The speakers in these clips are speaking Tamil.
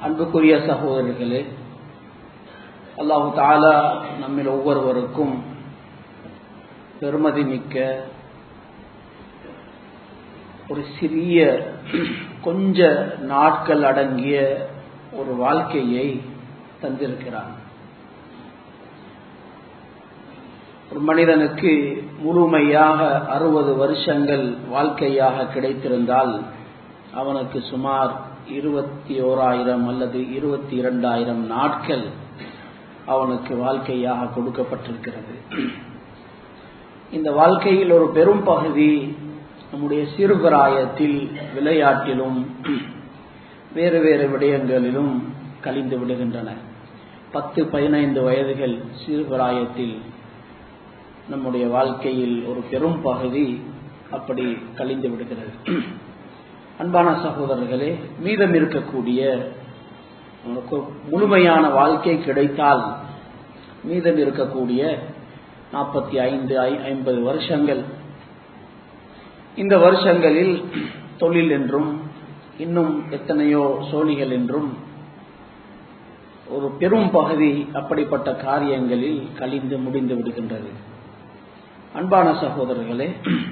அன்புக்குரிய சகோதரர்களே அல்லாஹு தாலா நம்மில் ஒவ்வொருவருக்கும் பெருமதி மிக்க ஒரு சிறிய கொஞ்ச நாட்கள் அடங்கிய ஒரு வாழ்க்கையை தந்திருக்கிறான் ஒரு மனிதனுக்கு முழுமையாக அறுபது வருஷங்கள் வாழ்க்கையாக கிடைத்திருந்தால் அவனுக்கு சுமார் இருபத்தி ஓராயிரம் அல்லது இருபத்தி இரண்டாயிரம் நாட்கள் அவனுக்கு வாழ்க்கையாக கொடுக்கப்பட்டிருக்கிறது இந்த வாழ்க்கையில் ஒரு பெரும் பகுதி நம்முடைய சிறுபிராயத்தில் விளையாட்டிலும் வேறு வேறு விடயங்களிலும் கழிந்து விடுகின்றன பத்து பதினைந்து வயதுகள் சிறுபிராயத்தில் நம்முடைய வாழ்க்கையில் ஒரு பெரும் பகுதி அப்படி கழிந்து விடுகிறது அன்பான சகோதரர்களே மீதம் இருக்கக்கூடிய முழுமையான வாழ்க்கை கிடைத்தால் மீதம் இருக்கக்கூடிய நாற்பத்தி ஐந்து ஐம்பது வருஷங்கள் இந்த வருஷங்களில் தொழில் என்றும் இன்னும் எத்தனையோ சோழிகள் என்றும் ஒரு பெரும் பகுதி அப்படிப்பட்ட காரியங்களில் கழிந்து முடிந்து விடுகின்றது அன்பான சகோதரர்களே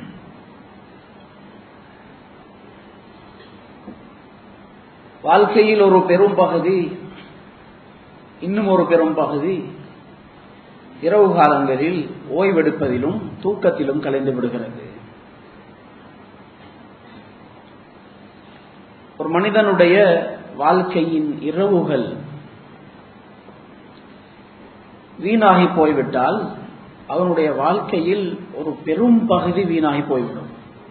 வாழ்க்கையில் ஒரு பெரும் பகுதி இன்னும் ஒரு பெரும் பகுதி இரவு காலங்களில் ஓய்வெடுப்பதிலும் தூக்கத்திலும் கலைந்து விடுகிறது ஒரு மனிதனுடைய வாழ்க்கையின் இரவுகள் வீணாகி போய்விட்டால் அவனுடைய வாழ்க்கையில் ஒரு பெரும் பகுதி வீணாகி போய்விடும்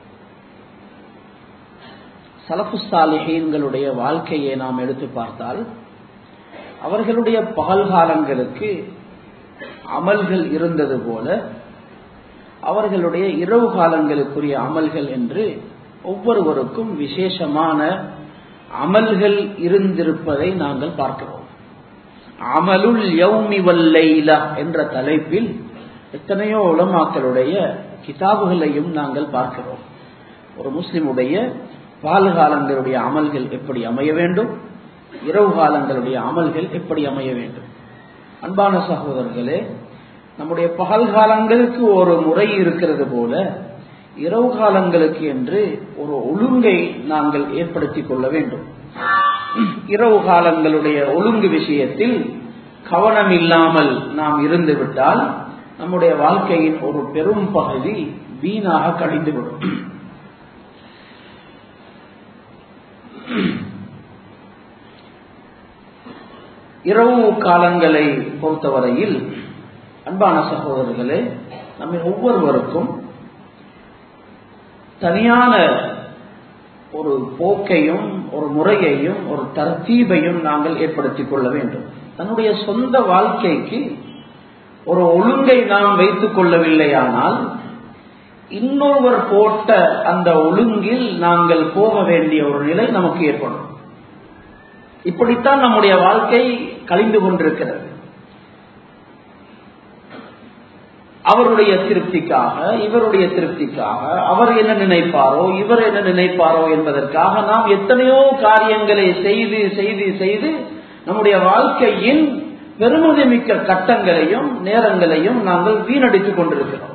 சலஃபு சாலிஹீன்களுடைய வாழ்க்கையை நாம் எடுத்து பார்த்தால் அவர்களுடைய பகல்காலங்களுக்கு அமல்கள் இருந்தது போல அவர்களுடைய இரவு காலங்களுக்குரிய அமல்கள் என்று ஒவ்வொருவருக்கும் விசேஷமான அமல்கள் இருந்திருப்பதை நாங்கள் பார்க்கிறோம் அமலுல் யௌமி வல்லைலா என்ற தலைப்பில் எத்தனையோ உலமாக்களுடைய கிதாபுகளையும் நாங்கள் பார்க்கிறோம் ஒரு முஸ்லிமுடைய பால்காலங்களுடைய அமல்கள் எப்படி அமைய வேண்டும் இரவு காலங்களுடைய அமல்கள் எப்படி அமைய வேண்டும் அன்பான சகோதரர்களே நம்முடைய பகல் காலங்களுக்கு ஒரு முறை இருக்கிறது போல இரவு காலங்களுக்கு என்று ஒரு ஒழுங்கை நாங்கள் ஏற்படுத்திக் கொள்ள வேண்டும் இரவு காலங்களுடைய ஒழுங்கு விஷயத்தில் கவனம் இல்லாமல் நாம் இருந்துவிட்டால் நம்முடைய வாழ்க்கையின் ஒரு பெரும் பகுதி வீணாக கழிந்துவிடும் இரவு காலங்களை பொறுத்தவரையில் அன்பான சகோதரர்களே நம்ம ஒவ்வொருவருக்கும் தனியான ஒரு போக்கையும் ஒரு முறையையும் ஒரு தர்த்தீபையும் நாங்கள் ஏற்படுத்திக் கொள்ள வேண்டும் தன்னுடைய சொந்த வாழ்க்கைக்கு ஒரு ஒழுங்கை நாம் வைத்துக் கொள்ளவில்லையானால் இன்னொருவர் போட்ட அந்த ஒழுங்கில் நாங்கள் போக வேண்டிய ஒரு நிலை நமக்கு ஏற்படும் இப்படித்தான் நம்முடைய வாழ்க்கை கழிந்து கொண்டிருக்கிறது அவருடைய திருப்திக்காக இவருடைய திருப்திக்காக அவர் என்ன நினைப்பாரோ இவர் என்ன நினைப்பாரோ என்பதற்காக நாம் எத்தனையோ காரியங்களை செய்து செய்து செய்து நம்முடைய வாழ்க்கையின் பெருமதி மிக்க கட்டங்களையும் நேரங்களையும் நாங்கள் வீணடித்துக் கொண்டிருக்கிறோம்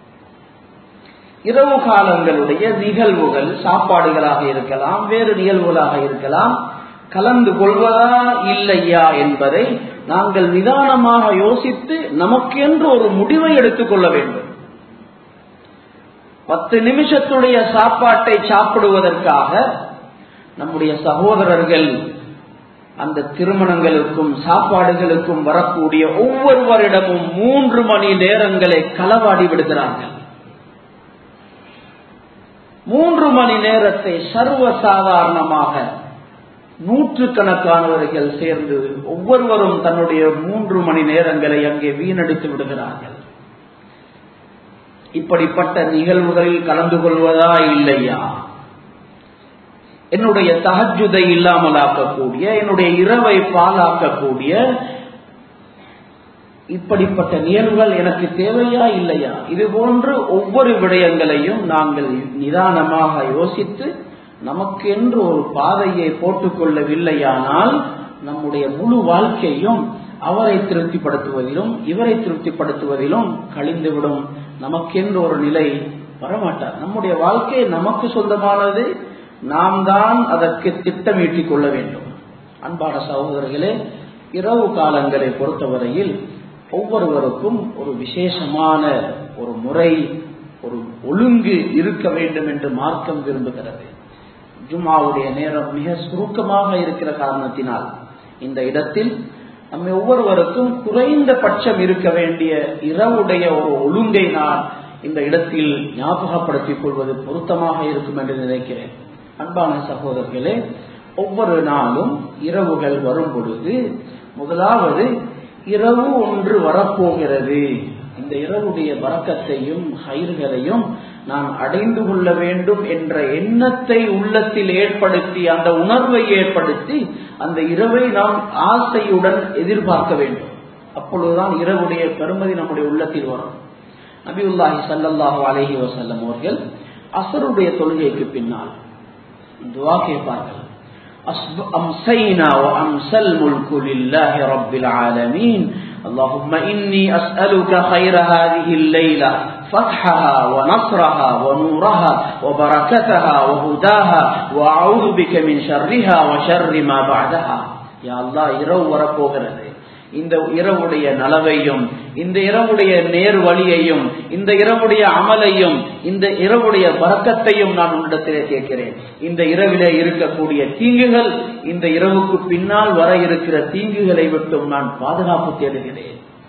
இரவு காலங்களுடைய நிகழ்வுகள் சாப்பாடுகளாக இருக்கலாம் வேறு நிகழ்வுகளாக இருக்கலாம் கலந்து கொள்வதா இல்லையா என்பதை நாங்கள் நிதானமாக யோசித்து நமக்கென்று ஒரு முடிவை எடுத்துக்கொள்ள வேண்டும் பத்து நிமிஷத்துடைய சாப்பாட்டை சாப்பிடுவதற்காக நம்முடைய சகோதரர்கள் அந்த திருமணங்களுக்கும் சாப்பாடுகளுக்கும் வரக்கூடிய ஒவ்வொருவரிடமும் மூன்று மணி நேரங்களை களவாடி விடுகிறார்கள் மூன்று மணி நேரத்தை சர்வ சாதாரணமாக நூற்றுக்கணக்கானவர்கள் சேர்ந்து ஒவ்வொருவரும் தன்னுடைய மூன்று மணி நேரங்களை அங்கே வீணடித்து விடுகிறார்கள் இப்படிப்பட்ட நிகழ்வுகளில் கலந்து கொள்வதா இல்லையா என்னுடைய தகஜுதை இல்லாமல் ஆக்கக்கூடிய என்னுடைய இரவை பாலாக்கக்கூடிய இப்படிப்பட்ட நிகழ்வுகள் எனக்கு தேவையா இல்லையா இது போன்று ஒவ்வொரு விடயங்களையும் நாங்கள் நிதானமாக யோசித்து நமக்கு என்று ஒரு பாதையை போட்டுக்கொள்ளவில்லையானால் நம்முடைய முழு வாழ்க்கையும் அவரை திருப்திப்படுத்துவதிலும் இவரை திருப்திப்படுத்துவதிலும் கழிந்துவிடும் நமக்கென்று ஒரு நிலை வரமாட்டார் நம்முடைய வாழ்க்கை நமக்கு சொந்தமானது நாம் தான் அதற்கு திட்டமீட்டிக் கொள்ள வேண்டும் அன்பான சகோதரர்களே இரவு காலங்களை பொறுத்தவரையில் ஒவ்வொருவருக்கும் ஒரு விசேஷமான ஒரு முறை ஒரு ஒழுங்கு இருக்க வேண்டும் என்று மார்க்கம் விரும்புகிறது ஜும்மாவுடைய நேரம் மிக சுருக்கமாக இருக்கிற காரணத்தினால் இந்த இடத்தில் நம்ம ஒவ்வொருவருக்கும் குறைந்த பட்சம் இருக்க வேண்டிய இரவுடைய ஒரு ஒழுங்கை நான் இந்த இடத்தில் ஞாபகப்படுத்திக் கொள்வது பொருத்தமாக இருக்கும் என்று நினைக்கிறேன் அன்பான சகோதரர்களே ஒவ்வொரு நாளும் இரவுகள் வரும் பொழுது முதலாவது இரவு ஒன்று வரப்போகிறது இந்த இரவுடைய வரக்கத்தையும் ஹயிர்களையும் நான் அடைந்து கொள்ள வேண்டும் என்ற எண்ணத்தை உள்ளத்தில் ஏற்படுத்தி அந்த உணர்வை ஏற்படுத்தி அந்த இரவை நாம் ஆசையுடன் எதிர்பார்க்க வேண்டும் அப்பொழுதுதான் இரவுடைய பெருமதி நம்முடைய உள்ளத்தில் வரும் நபியுல்லாஹி சல்லாஹு அலஹி வசல்லம் அவர்கள் அசருடைய தொழுகைக்கு பின்னால் துவா கேட்பார்கள் أمسينا وأمسى الملك لله رب العالمين اللهم إني أسألك خير هذه الليلة فتحها ونصرها ونورها وبركتها وهداها وأعوذ بك من شرها وشر ما بعدها يا الله இரவு வரப்போகிறது இந்த இரவுடைய நலவையும் இந்த இரவுடைய நேர் வழியையும் இந்த இரவுடைய அமலையும் இந்த இரவுடைய வரக்கத்தையும் நான் உன்னிடத்திலே கேட்கிறேன் இந்த இரவிலே இருக்கக்கூடிய தீங்குகள் இந்த இரவுக்கு பின்னால் வர இருக்கிற தீங்குகளை விட்டும் நான் பாதுகாப்பு தேடுகிறேன்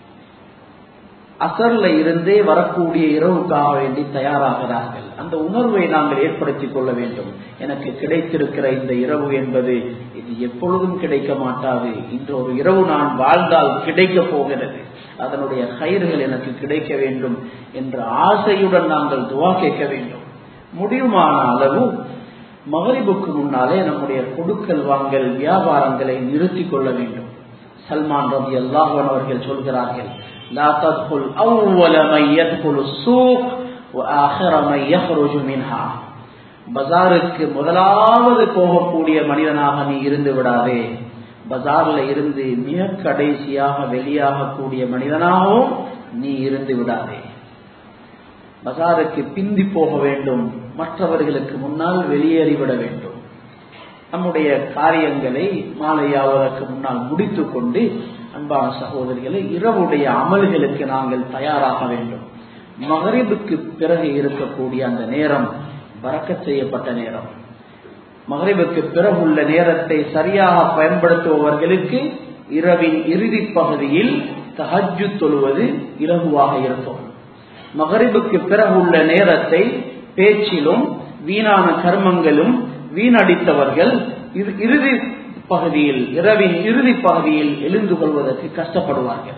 அசர்ல இருந்தே வரக்கூடிய இரவுக்காக வேண்டி தயாராகிறார்கள் அந்த உணர்வை நாங்கள் ஏற்படுத்திக் கொள்ள வேண்டும் எனக்கு கிடைத்திருக்கிற இந்த இரவு என்பது இது எப்பொழுதும் கிடைக்க மாட்டாது இன்று ஒரு இரவு நான் வாழ்ந்தால் கிடைக்க போகிறது அதனுடைய கயிறுகள் எனக்கு கிடைக்க வேண்டும் என்ற ஆசையுடன் நாங்கள் துவா கேட்க வேண்டும் முடியுமான அளவு மகரிபுக்கு முன்னாலே நம்முடைய கொடுக்கல் வாங்கல் வியாபாரங்களை நிறுத்திக் கொள்ள வேண்டும் சல்மான் ரவி அல்லாஹன் அவர்கள் சொல்கிறார்கள் لا تدخل أول من يدخل السوق وآخر من يخرج منها பஜாருக்கு முதலாவது போகக்கூடிய மனிதனாக நீ இருந்து விடாதே பஜார்ல இருந்து மிக கடைசியாக வெளியாகக்கூடிய மனிதனாகவும் நீ இருந்து விடாதே பஜாருக்கு பிந்தி போக வேண்டும் மற்றவர்களுக்கு முன்னால் வெளியேறிவிட வேண்டும் நம்முடைய காரியங்களை மாலையாவதற்கு முன்னால் முடித்துக் கொண்டு அன்பான சகோதரிகளை இரவுடைய அமல்களுக்கு நாங்கள் தயாராக வேண்டும் மகரிபுக்கு பிறகு இருக்கக்கூடிய அந்த நேரம் பறக்க செய்யப்பட்ட நேரம் மகரிபுக்கு பிறகு உள்ள நேரத்தை சரியாக பயன்படுத்துபவர்களுக்கு இரவின் இறுதி பகுதியில் தஹஜு தொழுவது இலகுவாக இருக்கும் மகரிபுக்கு பிறகு உள்ள நேரத்தை பேச்சிலும் வீணான கர்மங்களும் வீணடித்தவர்கள் இறுதி பகுதியில் இரவின் இறுதி பகுதியில் எழுந்து கொள்வதற்கு கஷ்டப்படுவார்கள்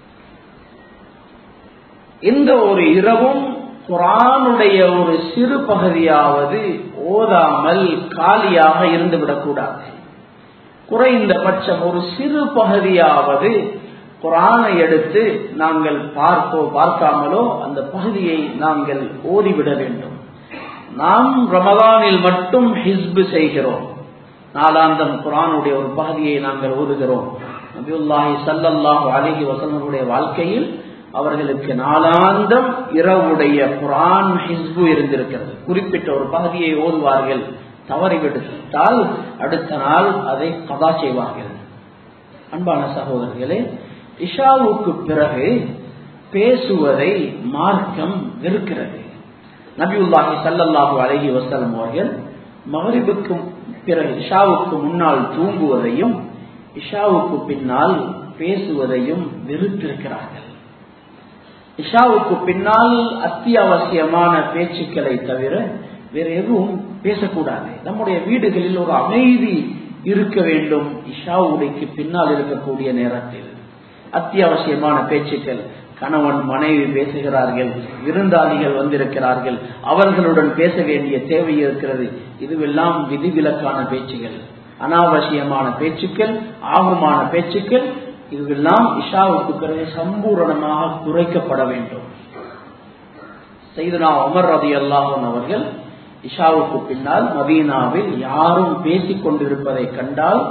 எந்த ஒரு இரவும் குரானுடைய ஒரு சிறு பகுதியாவது ஓதாமல் காலியாக இருந்துவிடக்கூடாது குறைந்தபட்சம் ஒரு சிறு பகுதியாவது குரானை எடுத்து நாங்கள் பார்ப்போ பார்க்காமலோ அந்த பகுதியை நாங்கள் ஓதிவிட வேண்டும் நாம் ரமதானில் மட்டும் ஹிஸ்பு செய்கிறோம் நாலாந்தம் குரானுடைய ஒரு பகுதியை நாங்கள் ஓதுகிறோம் நபியுல்லாஹி சல்லல்லாஹு அலிஹி வசனருடைய வாழ்க்கையில் அவர்களுக்கு நாளாந்தம் இரவுடைய குரான் ஹிஸ்பு இருந்திருக்கிறது குறிப்பிட்ட ஒரு பகுதியை ஓதுவார்கள் தவறிவிட்டால் அடுத்த நாள் அதை கதா செய்வார்கள் அன்பான சகோதரர்களே இஷாவுக்கு பிறகு பேசுவதை மார்க்கம் வெறுக்கிறது நபியுல்லாஹி சல்லல்லாஹு அலஹி வசலம் அவர்கள் மகரிபுக்கு பிறகு இஷாவுக்கு முன்னால் தூங்குவதையும் இஷாவுக்கு பின்னால் பேசுவதையும் வெறுத்திருக்கிறார்கள் இஷாவுக்கு பின்னால் அத்தியாவசியமான பேச்சுக்களை தவிர வேற எதுவும் பேசக்கூடாது நம்முடைய வீடுகளில் ஒரு அமைதி இருக்க வேண்டும் இஷாவுடைக்கு பின்னால் இருக்கக்கூடிய நேரத்தில் அத்தியாவசியமான பேச்சுக்கள் கணவன் மனைவி பேசுகிறார்கள் விருந்தாளிகள் வந்திருக்கிறார்கள் அவர்களுடன் பேச வேண்டிய தேவை இருக்கிறது இதுவெல்லாம் விதிவிலக்கான பேச்சுகள் அனாவசியமான பேச்சுக்கள் ஆகுமான பேச்சுக்கள் இதுவெல்லாம் இஷாவுக்கு பிறகு சம்பூரணமாக குறைக்கப்பட வேண்டும் செய்தனா உமர் ரதி அல்லாஹன் அவர்கள் இஷாவுக்கு பின்னால் மதீனாவில் யாரும் பேசிக் கொண்டிருப்பதை கண்டால்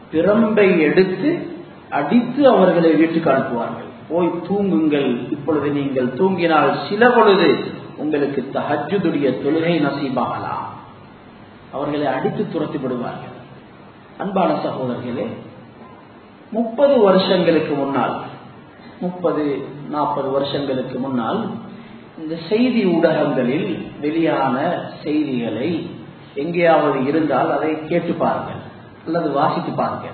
பிரம்பை எடுத்து அடித்து அவர்களை வீட்டுக்கு அனுப்புவார்கள் போய் தூங்குங்கள் இப்பொழுது நீங்கள் தூங்கினால் சில பொழுது உங்களுக்கு தஹஜுடைய தொழுகை நசீபாகலாம் அவர்களை அடித்து துரத்தி விடுவார்கள் அன்பான சகோதரர்களே முப்பது வருஷங்களுக்கு முன்னால் முப்பது நாற்பது வருஷங்களுக்கு முன்னால் இந்த செய்தி ஊடகங்களில் வெளியான செய்திகளை எங்கேயாவது இருந்தால் அதை கேட்டு பாருங்கள் அல்லது வாசித்து பாருங்கள்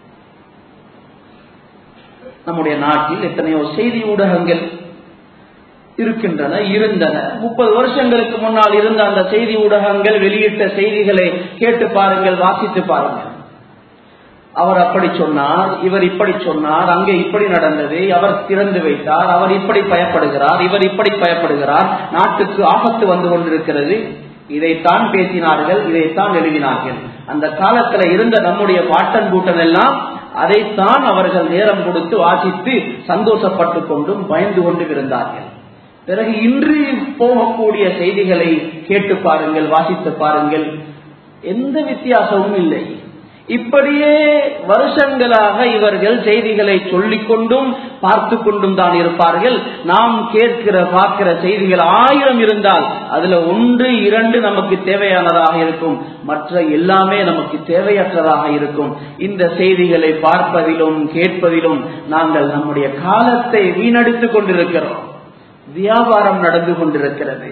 நம்முடைய நாட்டில் எத்தனையோ செய்தி ஊடகங்கள் இருக்கின்றன இருந்தன முப்பது வருஷங்களுக்கு முன்னால் இருந்த அந்த செய்தி ஊடகங்கள் வெளியிட்ட செய்திகளை கேட்டு பாருங்கள் வாசித்து பாருங்கள் அவர் அப்படி சொன்னார் இவர் இப்படி சொன்னார் அங்கே இப்படி நடந்தது அவர் திறந்து வைத்தார் அவர் இப்படி பயப்படுகிறார் இவர் இப்படி பயப்படுகிறார் நாட்டுக்கு ஆபத்து வந்து கொண்டிருக்கிறது இதைத்தான் பேசினார்கள் இதைத்தான் எழுதினார்கள் அந்த காலத்துல இருந்த நம்முடைய பாட்டன் கூட்டம் எல்லாம் அதைத்தான் அவர்கள் நேரம் கொடுத்து வாசித்து சந்தோஷப்பட்டு கொண்டும் பயந்து கொண்டும் இருந்தார்கள் பிறகு இன்று போகக்கூடிய செய்திகளை கேட்டு பாருங்கள் வாசித்து பாருங்கள் எந்த வித்தியாசமும் இல்லை இப்படியே வருஷங்களாக இவர்கள் செய்திகளை சொல்லிக் கொண்டும் பார்த்து கொண்டும் தான் இருப்பார்கள் நாம் கேட்கிற பார்க்கிற செய்திகள் ஆயிரம் இருந்தால் அதுல ஒன்று இரண்டு நமக்கு தேவையானதாக இருக்கும் மற்ற எல்லாமே நமக்கு தேவையற்றதாக இருக்கும் இந்த செய்திகளை பார்ப்பதிலும் கேட்பதிலும் நாங்கள் நம்முடைய காலத்தை வீணடித்துக் கொண்டிருக்கிறோம் வியாபாரம் நடந்து கொண்டிருக்கிறது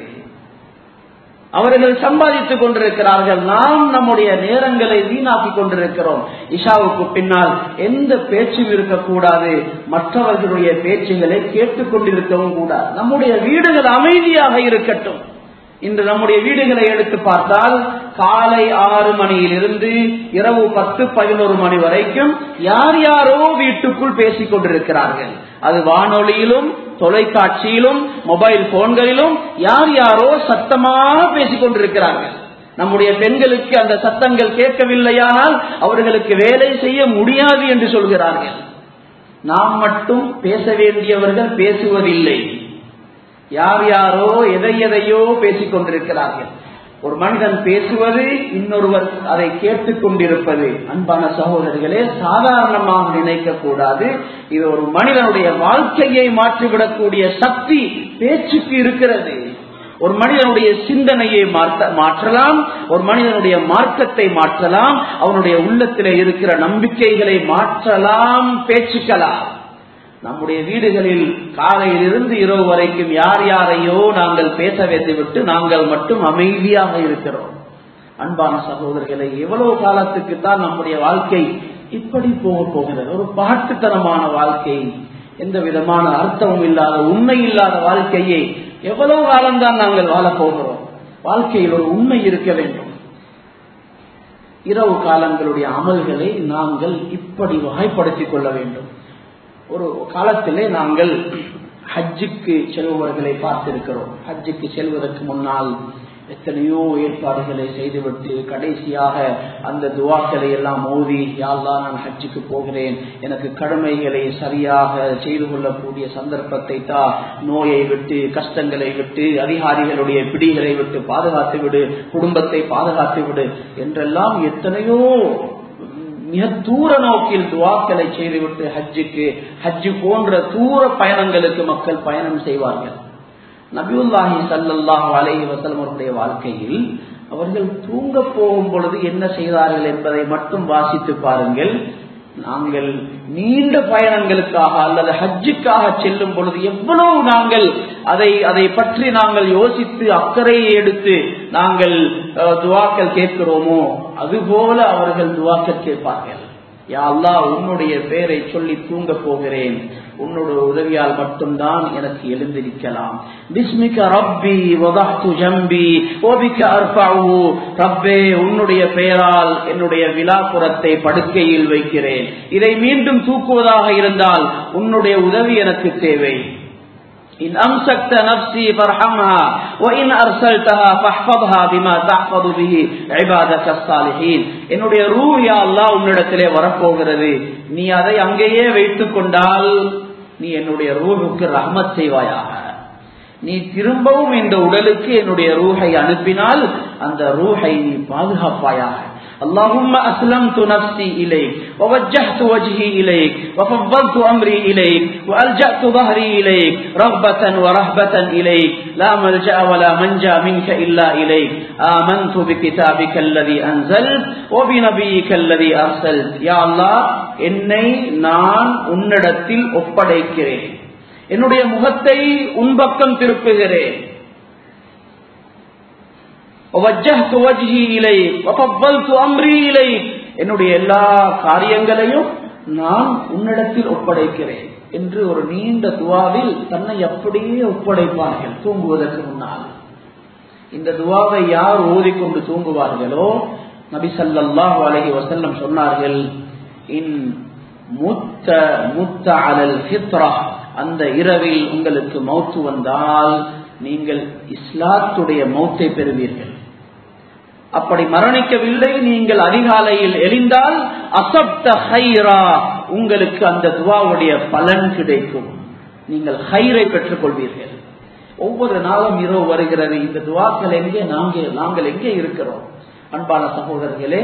அவர்கள் சம்பாதித்துக் கொண்டிருக்கிறார்கள் நாம் நம்முடைய நேரங்களை வீணாக்கி கொண்டிருக்கிறோம் இஷாவுக்கு பின்னால் எந்த பேச்சும் இருக்கக்கூடாது மற்றவர்களுடைய பேச்சுகளை கேட்டுக் கொண்டிருக்கவும் கூடாது நம்முடைய வீடுகள் அமைதியாக இருக்கட்டும் இன்று நம்முடைய வீடுகளை எடுத்து பார்த்தால் காலை ஆறு மணியிலிருந்து இரவு பத்து பதினோரு மணி வரைக்கும் யார் யாரோ வீட்டுக்குள் பேசிக் கொண்டிருக்கிறார்கள் அது வானொலியிலும் தொலைக்காட்சியிலும் மொபைல் போன்களிலும் யார் யாரோ சத்தமாக பேசிக் கொண்டிருக்கிறார்கள் நம்முடைய பெண்களுக்கு அந்த சத்தங்கள் கேட்கவில்லையானால் அவர்களுக்கு வேலை செய்ய முடியாது என்று சொல்கிறார்கள் நாம் மட்டும் பேச வேண்டியவர்கள் பேசுவதில்லை யார் யாரோ எதை எதையோ பேசிக் கொண்டிருக்கிறார்கள் ஒரு மனிதன் பேசுவது இன்னொருவர் அதை கேட்டுக் கொண்டிருப்பது அன்பான சகோதரிகளே சாதாரணமாக நினைக்க கூடாது இது ஒரு மனிதனுடைய வாழ்க்கையை மாற்றிவிடக்கூடிய சக்தி பேச்சுக்கு இருக்கிறது ஒரு மனிதனுடைய சிந்தனையை மாற்றலாம் ஒரு மனிதனுடைய மார்க்கத்தை மாற்றலாம் அவனுடைய உள்ளத்திலே இருக்கிற நம்பிக்கைகளை மாற்றலாம் பேச்சுக்கலாம் நம்முடைய வீடுகளில் காலையில் இருந்து இரவு வரைக்கும் யார் யாரையோ நாங்கள் பேச வைத்துவிட்டு நாங்கள் மட்டும் அமைதியாக இருக்கிறோம் அன்பான சகோதரர்களை எவ்வளவு காலத்துக்கு தான் நம்முடைய வாழ்க்கை இப்படி போக போகிறது ஒரு பாட்டுத்தனமான வாழ்க்கை எந்த விதமான அர்த்தமும் இல்லாத உண்மை இல்லாத வாழ்க்கையை எவ்வளவு காலம்தான் நாங்கள் வாழப் போகிறோம் வாழ்க்கையில் ஒரு உண்மை இருக்க வேண்டும் இரவு காலங்களுடைய அமல்களை நாங்கள் இப்படி வகைப்படுத்திக் கொள்ள வேண்டும் ஒரு காலத்திலே நாங்கள் ஹஜ்ஜுக்கு செல்பவர்களை பார்த்திருக்கிறோம் ஹஜ்ஜுக்கு செல்வதற்கு முன்னால் எத்தனையோ ஏற்பாடுகளை செய்துவிட்டு கடைசியாக அந்த துவாக்களை எல்லாம் மோதி யாழ்லா நான் ஹஜ்ஜுக்கு போகிறேன் எனக்கு கடமைகளை சரியாக செய்து கொள்ளக்கூடிய சந்தர்ப்பத்தை தான் நோயை விட்டு கஷ்டங்களை விட்டு அதிகாரிகளுடைய பிடிகளை விட்டு பாதுகாத்து விடு குடும்பத்தை பாதுகாத்து விடு என்றெல்லாம் எத்தனையோ மிக தூர நோக்கில் துவாக்களை செய்துவிட்டு ஹஜ்ஜுக்கு ஹஜ்ஜு போன்ற தூர பயணங்களுக்கு மக்கள் பயணம் செய்வார்கள் நபியுல்லாஹி சல்லாஹ் அலஹி வசலம் அவருடைய வாழ்க்கையில் அவர்கள் தூங்க போகும் பொழுது என்ன செய்தார்கள் என்பதை மட்டும் வாசித்து பாருங்கள் நாங்கள் நீண்ட பயணங்களுக்காக அல்லது ஹஜ்ஜுக்காக செல்லும் பொழுது எவ்வளவு நாங்கள் அதை அதை பற்றி நாங்கள் யோசித்து அக்கறையை எடுத்து நாங்கள் துவாக்கள் கேட்கிறோமோ அதுபோல அவர்கள் துவாக்கள் கேட்பார்கள் யா அல்லா உன்னுடைய பெயரை சொல்லி தூங்க போகிறேன் உன்னோட உதவியால் மட்டும்தான் எனக்கு எழுந்திருக்கலாம் பிஸ்மிக ரப்பி வதஹ்து ஜம்பி ஓபிக்க அர்ஃபஉ ரப்பே உன்னுடைய பெயரால் என்னுடைய விலாப்புறத்தை படுக்கையில் வைக்கிறேன் இதை மீண்டும் தூக்குவதாக இருந்தால் உன்னுடைய உதவி எனக்கு தேவை إن أمسكت نفسي فارحمها وإن أرسلتها فاحفظها بما تحفظ به عبادك الصالحين என்னுடைய ரூ யா அல்லாஹ் உன்னிடத்திலே வரப்போகிறது நீ அதை அங்கேயே வைத்துக் கொண்டால் நீ என்னுடைய ரூஹுக்கு ரஹ்மத் செய்வாயாக நீ திரும்பவும் இந்த உடலுக்கு என்னுடைய ரூஹை அனுப்பினால் அந்த ரூஹை நீ பாதுகாப்பாயாக اللهم أسلمت نفسي إليك ووجهت وجهي إليك وفضلت أمري إليك وألجأت ظهري إليك رغبة ورهبة إليك لا ملجأ ولا منجا منك إلا إليك آمنت بكتابك الذي أنزلت وبنبيك الذي أرسلت يا الله என்னை நான் உன்னிடத்தில் ஒப்படைக்கிறேன் என்னுடைய முகத்தை உன்பக்கம் திருப்புகிறேன் என்னுடைய எல்லா காரியங்களையும் நான் உன்னிடத்தில் ஒப்படைக்கிறேன் என்று ஒரு நீண்ட துவாவில் தன்னை அப்படியே ஒப்படைப்பார்கள் தூங்குவதற்கு முன்னால் இந்த துவாவை யார் ஓதிக்கொண்டு தூங்குவார்களோ நபி சல்லாஹு அலஹி வசல்லம் சொன்னார்கள் இன் முத்த முத்த அலல் ஃபித்ரா அந்த இரவில் உங்களுக்கு மௌத்து வந்தால் நீங்கள் இஸ்லாத்துடைய மௌத்தை பெறுவீர்கள் அப்படி மரணிக்கவில்லை நீங்கள் அதிகாலையில் எழிந்தால் அசப்த ஹைரா உங்களுக்கு அந்த துவாவுடைய பலன் கிடைக்கும் நீங்கள் ஹைரை பெற்றுக் கொள்வீர்கள் ஒவ்வொரு நாளும் இரவு வருகிறது இந்த துவாக்கள் எங்கே நாங்கள் நாங்கள் எங்கே இருக்கிறோம் அன்பான சகோதரர்களே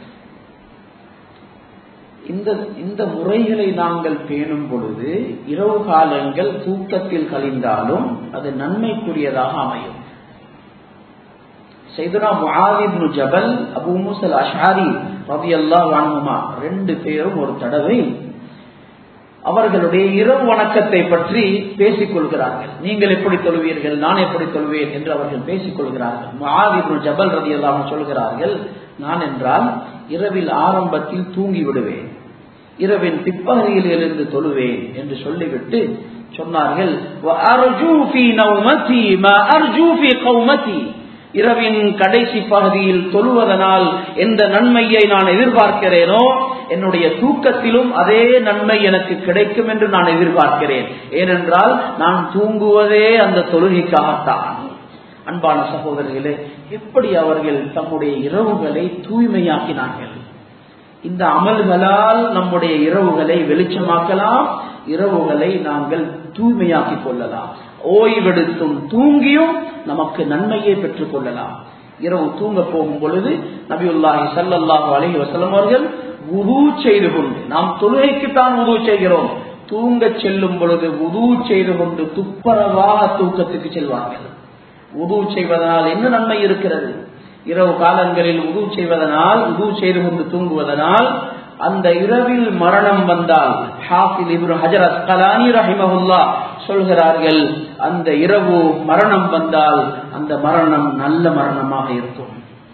இந்த இந்த முறைகளை நாங்கள் பேணும் பொழுது இரவு காலங்கள் தூக்கத்தில் கழிந்தாலும் அது நன்மைக்குரியதாக அமையும் செய்துனா முஹாதிப்னு ஜபல் அபு மூசல் அஷாரி ரவி அல்லா வானுமா ரெண்டு பேரும் ஒரு தடவை அவர்களுடைய இரவு வணக்கத்தை பற்றி பேசிக் கொள்கிறார்கள் நீங்கள் எப்படி தொழுவீர்கள் நான் எப்படி தொழுவேன் என்று அவர்கள் பேசிக் கொள்கிறார்கள் முஹாதிப்னு ஜபல் ரதி அல்லாமல் சொல்கிறார்கள் நான் என்றால் இரவில் ஆரம்பத்தில் தூங்கி விடுவேன் இரவின் பிற்பகுதியில் இருந்து தொழுவேன் என்று சொல்லிவிட்டு சொன்னார்கள் இரவின் கடைசி பகுதியில் தொழுவதனால் எந்த நன்மையை நான் எதிர்பார்க்கிறேனோ என்னுடைய தூக்கத்திலும் அதே நன்மை எனக்கு கிடைக்கும் என்று நான் எதிர்பார்க்கிறேன் ஏனென்றால் நான் தூங்குவதே அந்த தொழுகைக்காகத்தான் அன்பான சகோதரர்களே எப்படி அவர்கள் தம்முடைய இரவுகளை தூய்மையாக்கினார்கள் இந்த அமல்களால் நம்முடைய இரவுகளை வெளிச்சமாக்கலாம் இரவுகளை நாங்கள் தூய்மையாக்கிக் கொள்ளலாம் ஓய்வெடுத்தும் தூங்கியும் நமக்கு நன்மையை பெற்றுக் கொள்ளலாம் இரவு தூங்க போகும் பொழுது நபியுல்லாஹி சல்லாஹூ அலஹி வசலம் அவர்கள் உது செய்து கொண்டு நாம் தொழுகைக்குத்தான் உது செய்கிறோம் தூங்க செல்லும் பொழுது உது செய்து கொண்டு துப்பரவாக தூக்கத்துக்கு செல்வார்கள் உது செய்வதனால் என்ன நன்மை இருக்கிறது இரவு காலங்களில் உது செய்வதனால் உது செய்து கொண்டு தூங்குவதனால் அந்த இரவில் மரணம் வந்தால் ஹாஃபில் இப்ரு ஹஜர் அஸ்கலானி ரஹிமஹுல்லா சொல்கிறார்கள் அந்த இரவு மரணம் வந்தால் அந்த மரணம் நல்ல மரணமாக இருக்கும்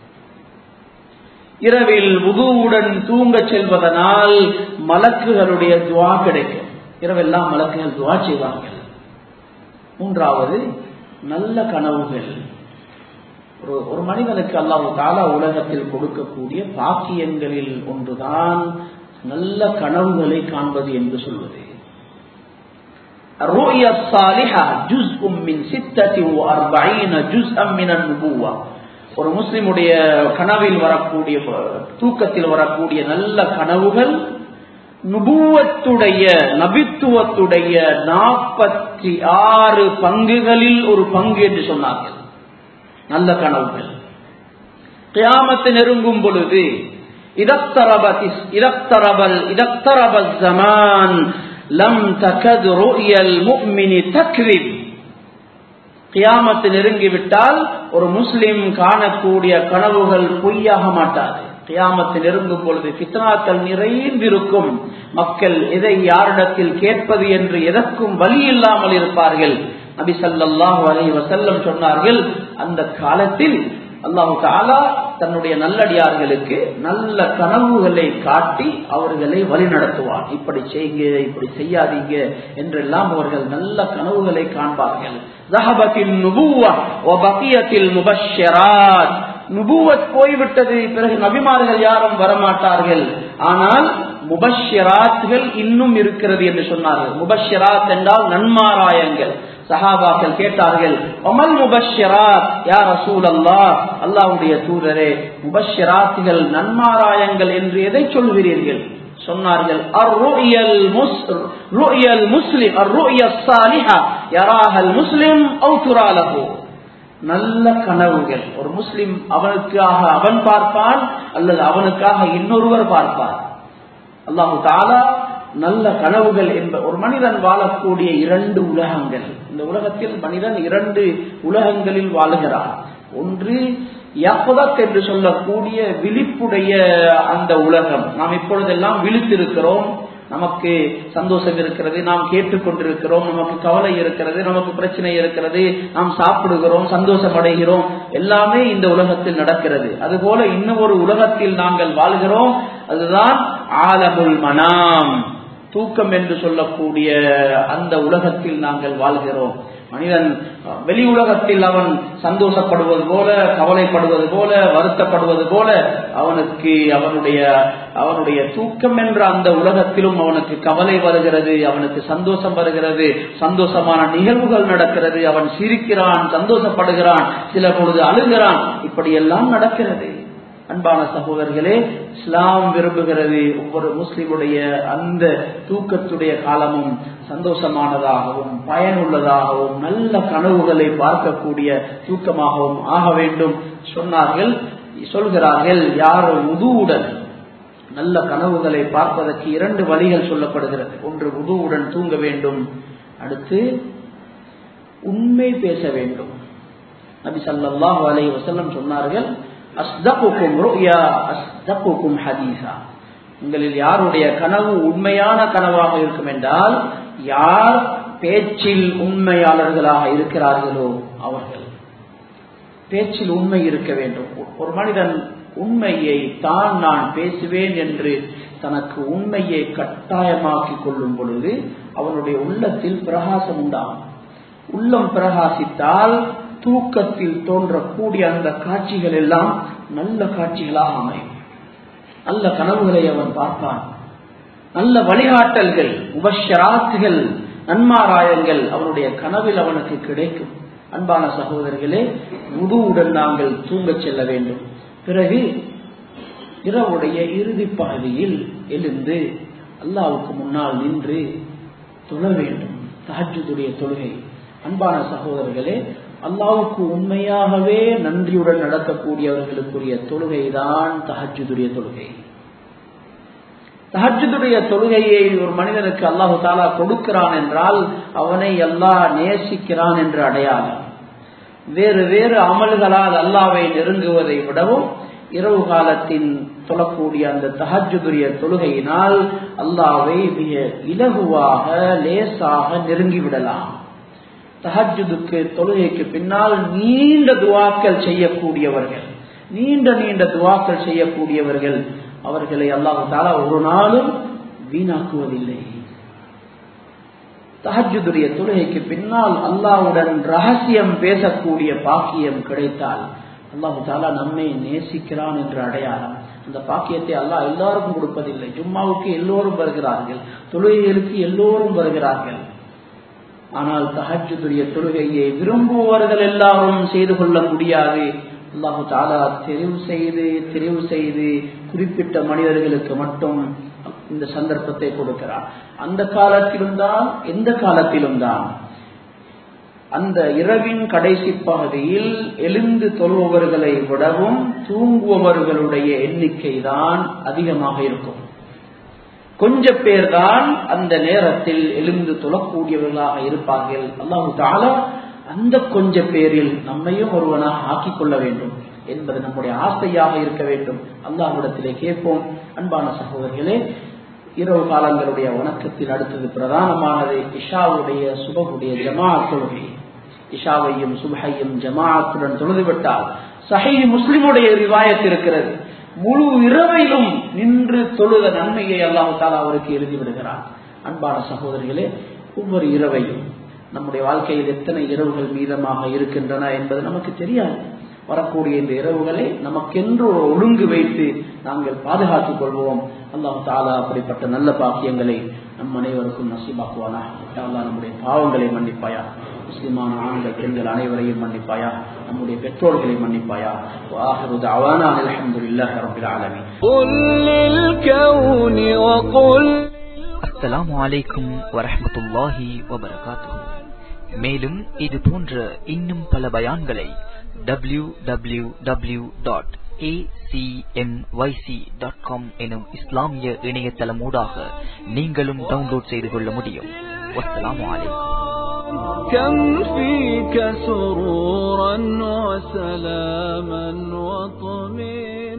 இரவில் உதுவுடன் தூங்க செல்வதனால் மலக்குகளுடைய துவா கிடைக்கும் இரவெல்லாம் மலக்குகள் துவா செய்வார்கள் மூன்றாவது நல்ல கனவுகள் ஒரு ஒரு மனிதனுக்கு அல்லாஹு தாலா உலகத்தில் கொடுக்கக்கூடிய பாக்கியங்களில் ஒன்றுதான் நல்ல கனவுகளை காண்பது என்று சொல்வது ஒரு முஸ்லிமுடைய கனவில் வரக்கூடிய தூக்கத்தில் வரக்கூடிய நல்ல கனவுகள் நுபுவத்துடைய நபித்துவத்துடைய நாற்பத்தி ஆறு பங்குகளில் ஒரு பங்கு என்று சொன்னார்கள் நல்ல கனவுகள் கியாமத்து நெருங்கும் பொழுது இதக்தரபல் இதக்தரபல் ஜமான் லம் தகது ருயல் முக்மினி தக்ரிப் கியாமத்து நெருங்கிவிட்டால் ஒரு முஸ்லிம் காணக்கூடிய கனவுகள் பொய்யாக மாட்டாது கியாமத்து நெருங்கும் பொழுது பித்னாக்கள் நிறைந்திருக்கும் மக்கள் எதை யாரிடத்தில் கேட்பது என்று எதற்கும் வழி இல்லாமல் இருப்பார்கள் நபி சல்லாஹு அலி வசல்லம் சொன்னார்கள் அந்த காலத்தில் அல்லாஹு தாலா தன்னுடைய நல்லடியார்களுக்கு நல்ல கனவுகளை காட்டி அவர்களை வழிநடத்துவார் இப்படி செய்யுங்க இப்படி செய்யாதீங்க என்றெல்லாம் அவர்கள் நல்ல கனவுகளை காண்பார்கள் நுபுவத் போய்விட்டது பிறகு நபிமார்கள் யாரும் வரமாட்டார்கள் ஆனால் முபஷராத்கள் இன்னும் இருக்கிறது என்று சொன்னார்கள் முபஷராத் என்றால் நன்மாராயங்கள் சஹாபாக்கள் கேட்டார்கள் ஒமல் முபஷராத் யார் ரசூல் அல்லா அல்லாவுடைய தூதரே முபஷராத்கள் நன்மாராயங்கள் என்று எதை சொல்கிறீர்கள் சொன்னார்கள் முஸ்லிம் முஸ்லிம் நல்ல கனவுகள் ஒரு முஸ்லிம் அவனுக்காக அவன் பார்ப்பான் அல்லது அவனுக்காக இன்னொருவர் பார்ப்பார் அல்லாஹு தாலா நல்ல கனவுகள் என்ப ஒரு மனிதன் வாழக்கூடிய இரண்டு உலகங்கள் இந்த உலகத்தில் மனிதன் இரண்டு உலகங்களில் வாழுகிறான் ஒன்று யப்பதத் என்று சொல்லக்கூடிய விழிப்புடைய அந்த உலகம் நாம் இப்பொழுதெல்லாம் விழித்திருக்கிறோம் நமக்கு சந்தோஷம் இருக்கிறது நாம் கேட்டுக்கொண்டிருக்கிறோம் நமக்கு கவலை இருக்கிறது நமக்கு பிரச்சனை இருக்கிறது நாம் சாப்பிடுகிறோம் சந்தோஷம் அடைகிறோம் எல்லாமே இந்த உலகத்தில் நடக்கிறது அதுபோல இன்னும் ஒரு உலகத்தில் நாங்கள் வாழ்கிறோம் அதுதான் ஆலமுல் மனாம் தூக்கம் என்று சொல்லக்கூடிய அந்த உலகத்தில் நாங்கள் வாழ்கிறோம் மனிதன் வெளி உலகத்தில் அவன் சந்தோஷப்படுவது போல கவலைப்படுவது போல வருத்தப்படுவது போல அவனுக்கு அவனுடைய அவனுடைய தூக்கம் என்ற அந்த உலகத்திலும் அவனுக்கு கவலை வருகிறது அவனுக்கு சந்தோஷம் வருகிறது சந்தோஷமான நிகழ்வுகள் நடக்கிறது அவன் சிரிக்கிறான் சந்தோஷப்படுகிறான் சில பொழுது அழுகிறான் இப்படியெல்லாம் நடக்கிறது அன்பான சகோதரர்களே இஸ்லாம் விரும்புகிறது ஒவ்வொரு முஸ்லிமுடைய அந்த தூக்கத்துடைய காலமும் சந்தோஷமானதாகவும் பயனுள்ளதாகவும் நல்ல கனவுகளை பார்க்கக்கூடிய தூக்கமாகவும் ஆக வேண்டும் சொன்னார்கள் சொல்கிறார்கள் யார் உதுவுடன் நல்ல கனவுகளை பார்ப்பதற்கு இரண்டு வழிகள் சொல்லப்படுகிறது ஒன்று உதுவுடன் தூங்க வேண்டும் அடுத்து உண்மை பேச வேண்டும் நபி சல்லாஹு அலை வசல்லம் சொன்னார்கள் அஸ்தகுக்கும் ருயா அஸ்தகுக்கும் ஹதீசா உங்களில் யாருடைய கனவு உண்மையான கனவாக இருக்கும் என்றால் யார் பேச்சில் உண்மையாளர்களாக இருக்கிறார்களோ அவர்கள் பேச்சில் உண்மை இருக்க வேண்டும் ஒரு மனிதன் உண்மையை தான் நான் பேசுவேன் என்று தனக்கு உண்மையை கட்டாயமாக்கிக் கொள்ளும் பொழுது அவனுடைய உள்ளத்தில் பிரகாசம் உண்டாகும் உள்ளம் பிரகாசித்தால் தூக்கத்தில் தோன்றக்கூடிய அந்த காட்சிகள் எல்லாம் நல்ல காட்சிகளாக அமையும் நல்ல கனவுகளை அவன் பார்ப்பான் நல்ல வழிகாட்டல்கள் உபஷராத்துகள் நன்மாராயங்கள் அவனுடைய கனவில் அவனுக்கு கிடைக்கும் அன்பான சகோதரர்களே உதுவுடன் நாங்கள் தூங்கச் செல்ல வேண்டும் பிறகு இரவுடைய இறுதி பகுதியில் எழுந்து அல்லாவுக்கு முன்னால் நின்று தொழ வேண்டும் தஹஜுடைய தொழுகை அன்பான சகோதரர்களே அல்லாவுக்கு உண்மையாகவே நன்றியுடன் நடக்கக்கூடியவர்களுக்குரிய தொழுகைதான் தஹஜுடைய தொழுகை தஹஜுடைய தொழுகையை ஒரு மனிதனுக்கு அல்லாஹு தாலா கொடுக்கிறான் என்றால் அவனை அல்லாஹ் நேசிக்கிறான் என்று அடையாளம் வேறு வேறு அமல்களால் அல்லாவை நெருங்குவதை விடவும் இரவு காலத்தின் தொழக்கூடிய அந்த தஹஜுடைய தொழுகையினால் அல்லாவை மிக இலகுவாக லேசாக நெருங்கிவிடலாம் தஹஜுதுக்கு தொழுகைக்கு பின்னால் நீண்ட துவாக்கள் செய்யக்கூடியவர்கள் நீண்ட நீண்ட துவாக்கள் செய்யக்கூடியவர்கள் அவர்களை அல்லாஹு தாலா ஒரு நாளும் வீணாக்குவதில்லை தஹஜுடைய தொழுகைக்கு பின்னால் அல்லாவுடன் ரகசியம் பேசக்கூடிய பாக்கியம் கிடைத்தால் அல்லாஹு தாலா நம்மை நேசிக்கிறான் என்று அடையாளம் அந்த பாக்கியத்தை அல்லாஹ் எல்லாருக்கும் கொடுப்பதில்லை ஜும்மாவுக்கு எல்லோரும் வருகிறார்கள் தொழுகைகளுக்கு எல்லோரும் வருகிறார்கள் ஆனால் தஹஜுடைய தொழுகையை விரும்புபவர்கள் எல்லாரும் செய்து கொள்ள முடியாது அல்லாஹு தாலா தெரிவு செய்து தெரிவு செய்து குறிப்பிட்ட மனிதர்களுக்கு மட்டும் இந்த சந்தர்ப்பத்தை கொடுக்கிறார் அந்த காலத்திலும் தான் எந்த காலத்திலும் தான் அந்த இரவின் கடைசி பகுதியில் எழுந்து தொழுபவர்களை விடவும் தூங்குபவர்களுடைய எண்ணிக்கை தான் அதிகமாக இருக்கும் கொஞ்ச பேர் தான் அந்த நேரத்தில் எழுந்து தொழக்கூடியவர்களாக இருப்பார்கள் அல்லாஹு தாலா அந்த கொஞ்ச பேரில் நம்மையும் ஒருவனாக ஆக்கிக் கொள்ள வேண்டும் என்பது நம்முடைய ஆசையாக இருக்க வேண்டும் அல்லாஹ்விடத்திலே கேட்போம் அன்பான சகோதரர்களே இரவு காலங்களுடைய வணக்கத்தில் அடுத்தது பிரதானமானது இஷாவுடைய சுபகுடைய ஜமா தொழுகை இஷாவையும் சுபகையும் ஜமாத்துடன் தொழுதுவிட்டால் சஹி முஸ்லிமுடைய ரிவாயத் இருக்கிறது முழு இரவையிலும் நின்று தொழுத நன்மையை அல்லாஹு தாலா அவருக்கு எழுதி விடுகிறார் அன்பான சகோதரிகளே ஒவ்வொரு இரவையும் நம்முடைய வாழ்க்கையில் எத்தனை இரவுகள் மீதமாக இருக்கின்றன என்பது நமக்கு தெரியாது வரக்கூடிய இந்த இரவுகளை நமக்கென்று ஒரு ஒழுங்கு வைத்து நாங்கள் பாதுகாத்துக் கொள்வோம் அல்லாஹு தாலா அப்படிப்பட்ட நல்ல பாக்கியங்களை நம் அனைவருக்கும் நசீபாக்குவானா அல்லா நம்முடைய பாவங்களை மன்னிப்பாயா முஸ்லிமான ஆண்கள் பெண்கள் அனைவரையும் மன்னிப்பாயா நம்முடைய பெற்றோர்களை மன்னிப்பாயா ஆகிறது அவானா அலமதுல்லாஹ் ரபில் ஆலமீன் قل للكون وقل அஸ்ஸலாமு அலைக்கும் வரஹ்மத்துல்லாஹி வபரகாத்துஹு மேலும் இது போன்ற இன்னும் பல பயான்களை டபிள்யூ டபிள்யூ டபிள்யூ டாட் எனும் இஸ்லாமிய இணையதளமூடாக நீங்களும் டவுன்லோட் செய்து கொள்ள முடியும் வஸ்ஸலாமு அலைக்கும் كم فيك سرورا وسلاما وطمئنا